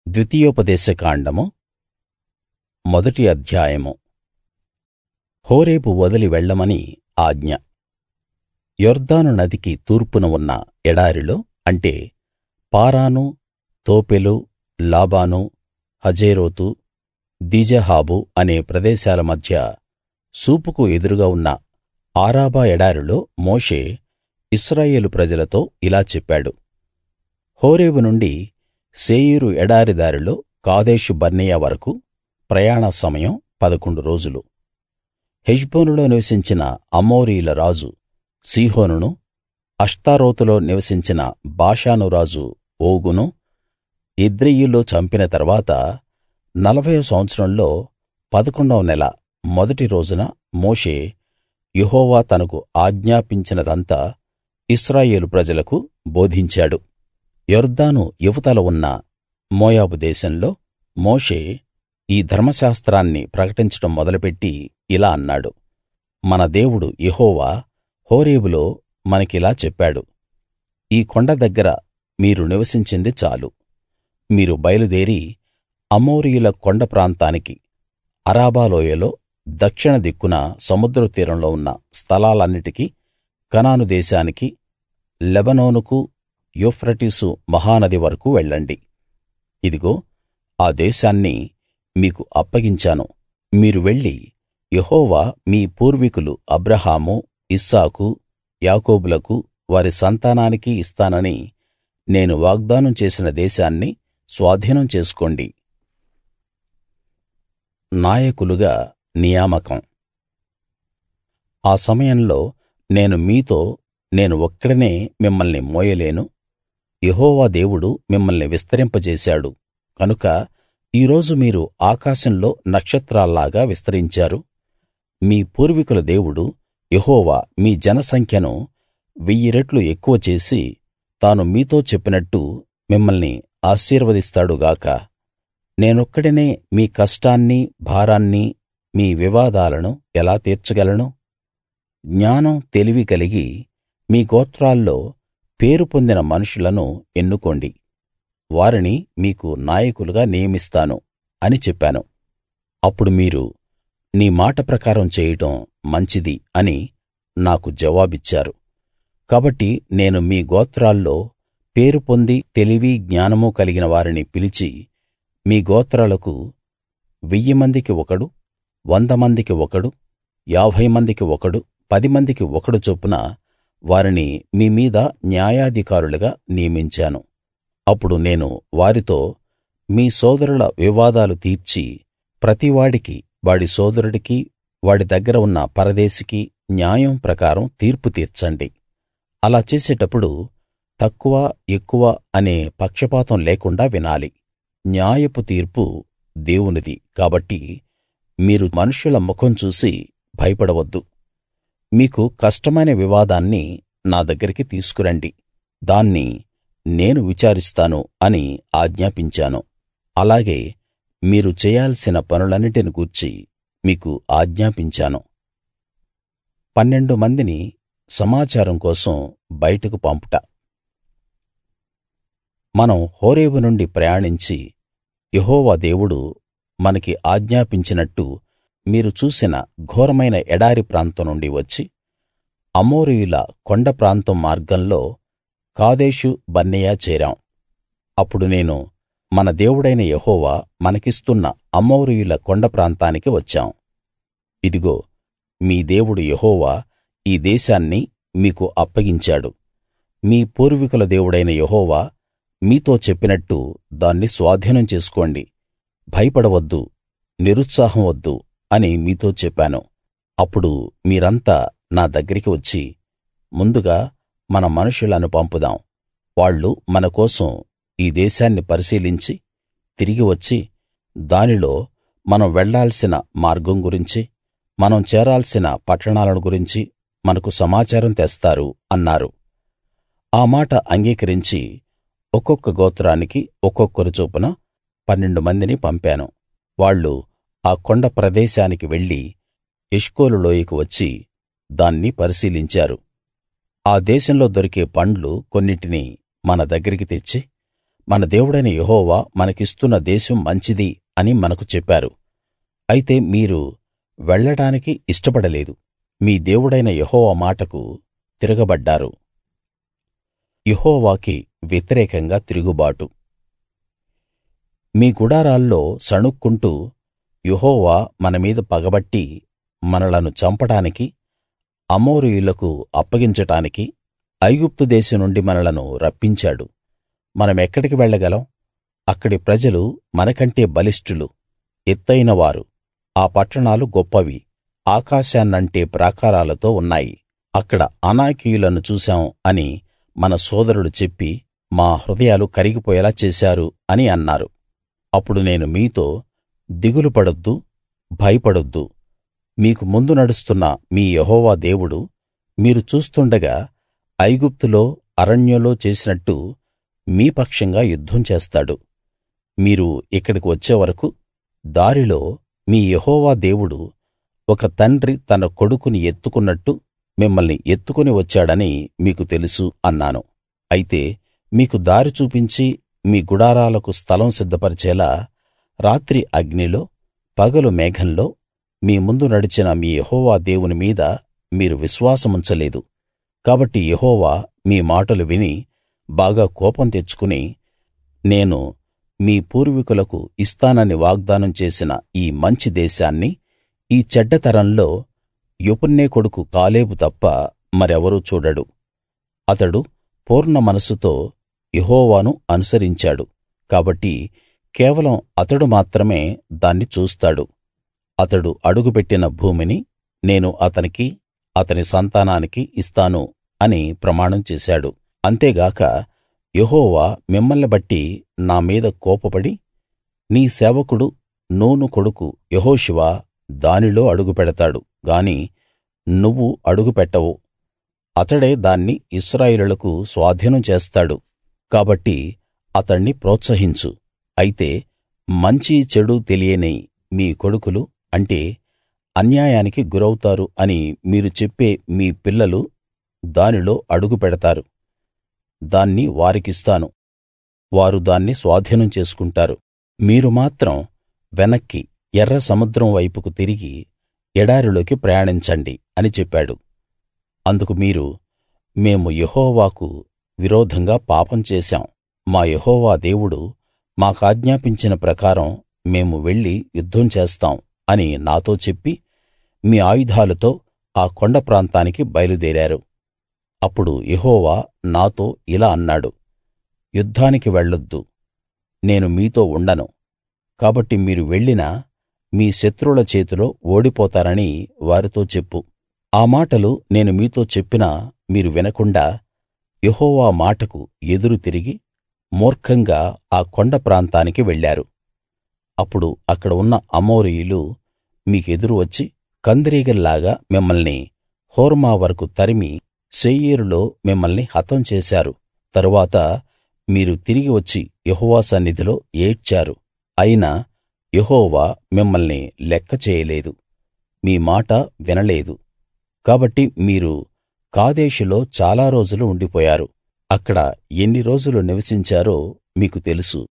ద్వితీయోపదేశకాండము మొదటి అధ్యాయము హోరేబు వదిలి వెళ్ళమని ఆజ్ఞ యొర్దాను నదికి తూర్పున ఉన్న ఎడారిలో అంటే పారాను తోపెలు లాబాను హజేరోతు దీజాహాబు అనే ప్రదేశాల మధ్య సూపుకు ఎదురుగా ఉన్న ఆరాబా ఎడారిలో మోషే ఇశ్రాయేలు ప్రజలతో ఇలా చెప్పాడు హోరేబు నుండి శేయీరు ఎడారి దారిలో కాదేషు బర్నేయ వరకూ ప్రయాణ సమయం పదకొండు రోజులు హెష్బోనులో నివసించిన అమోరీయుల రాజు సీహోనును అష్తారోతులో నివసించిన బాషాను రాజు ఓగును ఎద్రెయీలో చంపిన తరువాత నలభైవ సంవత్సరంలో పదకొండవ నెల మొదటి రోజున మోషే యెహోవా తనకు ఆజ్ఞాపించినదంతా ఇశ్రాయేలు ప్రజలకు బోధించాడు యొర్దాను ఇవతల ఉన్న మోయాబు దేశంలో మోషే ఈ ధర్మశాస్త్రాన్ని ప్రకటించడం మొదలుపెట్టి ఇలా అన్నాడు మన దేవుడు యెహోవా హోరేబులో మనకిలా చెప్పాడు ఈ కొండ దగ్గర మీరు నివసించింది చాలు మీరు బయలుదేరి అమోరీయుల కొండ ప్రాంతానికి అరాబా లోయలో దక్షిణ దిక్కున సముద్ర తీరంలో ఉన్న స్థలాలన్నిటికీ కనాను దేశానికి లెబానోనుకు యూఫ్రటీసు మహానది వరకూ వెళ్ళండి ఇదిగో ఆ దేశాన్ని మీకు అప్పగించాను మీరు వెళ్లి యెహోవా మీ పూర్వీకులు అబ్రాహాము ఇస్సాకు యాకోబులకు వారి సంతానానికి ఇస్తానని నేను వాగ్దానం చేసిన దేశాన్ని స్వాధీనం చేసుకోండి నాయకులుగా నియామకం ఆ సమయంలో నేను మీతో నేను ఒక్కడినే మిమ్మల్ని మోయలేను యెహోవా దేవుడు మిమ్మల్ని విస్తరింపజేశాడు కనుక ఈ రోజు మీరు ఆకాశంలో నక్షత్రాల్లాగా విస్తరించారు మీ పూర్వీకుల దేవుడు యెహోవా మీ జనసంఖ్యను వెయ్యి రెట్లు ఎక్కువ చేసి తాను మీతో చెప్పినట్టు మిమ్మల్ని ఆశీర్వదిస్తాడు గాక నేనొక్కడినే మీ కష్టాన్నీ భారాన్నీ మీ వివాదాలను ఎలా తీర్చగలను జ్ఞానం తెలివి కలిగి మీ గోత్రాల్లో పేరు పొందిన మనుషులను ఎన్నుకోండి వారిని మీకు నాయకులుగా నియమిస్తాను అని చెప్పాను అప్పుడు మీరు నీ మాట ప్రకారం చేయడం మంచిది అని నాకు జవాబిచ్చారు కాబట్టి నేను మీ గోత్రాల్లో పేరు పొంది తెలివి జ్ఞానమూ కలిగిన వారిని పిలిచి మీ గోత్రాలకు వెయ్యి మందికి ఒకడు వంద మందికి ఒకడు యాభై మందికి ఒకడు పది మందికి ఒకడు చొప్పున వారిని మీ మీద న్యాయాధికారులుగా నియమించాను అప్పుడు నేను వారితో మీ సోదరుల వివాదాలు తీర్చి ప్రతివాడికి వాడి సోదరుడికి వాడి దగ్గర ఉన్న పరదేశికి న్యాయం ప్రకారం తీర్పు తీర్చండి అలా చేసేటప్పుడు తక్కువ ఎక్కువ అనే పక్షపాతం లేకుండా వినాలి న్యాయపు తీర్పు దేవునిది కాబట్టి మీరు మనుష్యుల ముఖం చూసి భయపడవద్దు మీకు కష్టమైన వివాదాన్ని నా దగ్గరికి తీసుకురండి దాన్ని నేను విచారిస్తాను అని ఆజ్ఞాపించాను అలాగే మీరు చేయాల్సిన పనులన్నిటిని గూర్చి మీకు ఆజ్ఞాపించాను పన్నెండు మందిని సమాచారం కోసం బయటకు పంపుట మనం హోరేబు నుండి ప్రయాణించి యెహోవా దేవుడు మనకి ఆజ్ఞాపించినట్టు మీరు చూసిన ఘోరమైన ఎడారి ప్రాంతం నుండి వచ్చి అమోరీయుల కొండ ప్రాంతం మార్గంలో కాదేషు బర్నేయ చేరాం అప్పుడు నేను మన దేవుడైన యెహోవా మనకిస్తున్న అమోరీయుల కొండ ప్రాంతానికి వచ్చాం ఇదిగో మీ దేవుడు యెహోవా ఈ దేశాన్ని మీకు అప్పగించాడు మీ పూర్వీకుల దేవుడైన యెహోవా మీతో చెప్పినట్టు దాన్ని స్వాధీనం చేసుకోండి భయపడవద్దు నిరుత్సాహం వద్దు అని మీతో చెప్పాను అప్పుడు మీరంతా నా దగ్గరికి వచ్చి ముందుగా మన మనుషులను పంపుదాం వాళ్ళు మన కోసం ఈ దేశాన్ని పరిశీలించి తిరిగి వచ్చి దానిలో మనం వెళ్ళాల్సిన మార్గం గురించి మనం చేరాల్సిన పట్టణాలను గురించి మనకు సమాచారం తెస్తారు అన్నారు ఆ మాట అంగీకరించి ఒక్కొక్క గోత్రానికి ఒక్కొక్కరు చొప్పున పన్నెండు మందిని పంపాను వాళ్ళు ఆ కొండ ప్రదేశానికి వెళ్లి ఎష్కోలు లోయకు వచ్చి దాన్ని పరిశీలించారు ఆ దేశంలో దొరికే పండ్లు కొన్నిటిని మన దగ్గరికి తెచ్చి మన దేవుడైన యెహోవా మనకిస్తున్న దేశం మంచిది అని మనకు చెప్పారు అయితే మీరు వెళ్ళడానికి ఇష్టపడలేదు మీ దేవుడైన యెహోవా మాటకు తిరగబడ్డారు యెహోవాకి వ్యతిరేకంగా తిరుగుబాటు మీ గుడారాల్లో సణుక్కుంటూ యెహోవా మన మీద పగబట్టి మనలను చంపడానికి అమోరీయులకు అప్పగించటానికి ఐగుప్తు దేశం నుండి మనలను రప్పించాడు మనమెక్కడికి వెళ్ళగలం అక్కడి ప్రజలు మనకంటే బలిష్ఠులు ఎత్తయిన వారు ఆ పట్టణాలు గొప్పవి ఆకాశాన్నంటే ప్రాకారాలతో ఉన్నాయి అక్కడ అనాకీయులను చూశాం అని మన సోదరులు చెప్పి మా హృదయాలు కరిగిపోయేలా చేశారు అని అన్నారు అప్పుడు నేను మీతో దిగులు పడొద్దు భయపడొద్దు మీకు ముందు నడుస్తున్న మీ యెహోవా దేవుడు మీరు చూస్తుండగా ఐగుప్తులో అరణ్యంలో చేసినట్టు మీ పక్షంగా యుద్ధం చేస్తాడు మీరు ఇక్కడికి వచ్చే వరకూ దారిలో మీ యెహోవా దేవుడు ఒక తండ్రి తన కొడుకుని ఎత్తుకున్నట్టు మిమ్మల్ని ఎత్తుకుని వచ్చాడని మీకు తెలుసు అన్నాను అయితే మీకు దారి చూపించి మీ గుడారాలకు స్థలం సిద్ధపరిచేలా రాత్రి అగ్నిలో పగలు మేఘంలో మీ ముందు నడిచిన మీ యెహోవా దేవుని మీద మీరు విశ్వాసముంచలేదు కాబట్టి యెహోవా మీ మాటలు విని బాగా కోపం తెచ్చుకుని నేను మీ పూర్వీకులకు ఇస్తానని వాగ్దానం చేసిన ఈ మంచి దేశాన్ని ఈ చెడ్డ తరంలో యెఫున్నె కొడుకు కాలేబు తప్ప మరెవరూ చూడడు అతడు పూర్ణ మనస్సుతో యెహోవాను అనుసరించాడు కాబట్టి కేవలం అతడు మాత్రమే దాన్ని చూస్తాడు అతడు అడుగుపెట్టిన భూమిని నేను అతనికి అతని సంతానానికి ఇస్తాను అని ప్రమాణం చేశాడు అంతేగాక యెహోవా మిమ్మల్ని బట్టి నా మీద కోపపడి నీ సేవకుడు నూను కొడుకు యెహోషువ దానిలో అడుగుపెడతాడు గాని నువ్వు అడుగుపెట్టవు అతడే దాన్ని ఇశ్రాయేలీయులకు స్వాధీనం చేస్తాడు కాబట్టి అతణ్ణి ప్రోత్సహించు అయితే మంచి చెడు తెలియని మీ కొడుకులు అంటే అన్యాయానికి గురౌతారు అని మీరు చెప్పే మీ పిల్లలు దానిలో అడుగు పెడతారు దాన్ని వారికిస్తాను వారు దాన్ని స్వాధీనం చేసుకుంటారు మీరు మాత్రం వెనక్కి ఎర్ర సముద్రం వైపుకు తిరిగి ఎడారిలోకి ప్రయాణించండి అని చెప్పాడు అందుకు మీరు మేము యెహోవాకు విరోధంగా పాపం చేశాం మా యెహోవా దేవుడు మాకాజ్ఞాపించిన ప్రకారం మేము వెళ్లి యుద్ధం చేస్తాం అని నాతో చెప్పి మీ ఆయుధాలతో ఆ కొండ ప్రాంతానికి బయలుదేరారు అప్పుడు యెహోవా నాతో ఇలా అన్నాడు యుద్ధానికి వెళ్ళొద్దు నేను మీతో ఉండను కాబట్టి మీరు వెళ్ళినా మీ శత్రువుల చేతిలో ఓడిపోతారని వారితో చెప్పు ఆ మాటలు నేను మీతో చెప్పినా మీరు వినకుండా యెహోవా మాటకు ఎదురు తిరిగి మూర్ఖంగా ఆ కొండ ప్రాంతానికి వెళ్ళారు అప్పుడు అక్కడ ఉన్న అమోరీయులు మీకెదురు వచ్చి కందిరీగల్లాగా మిమ్మల్ని హోర్మా వరకు తరిమి శేయీరులో మిమ్మల్ని హతం చేశారు తరువాత మీరు తిరిగి వచ్చి యెహోవా సన్నిధిలో ఏడ్చారు అయినా యెహోవా మిమ్మల్ని లెక్క చేయలేదు మీ మాట వినలేదు కాబట్టి మీరు కాదేషులో చాలా రోజులు ఉండిపోయారు అక్కడ ఎన్ని రోజులు నివసించారో మీకు తెలుసు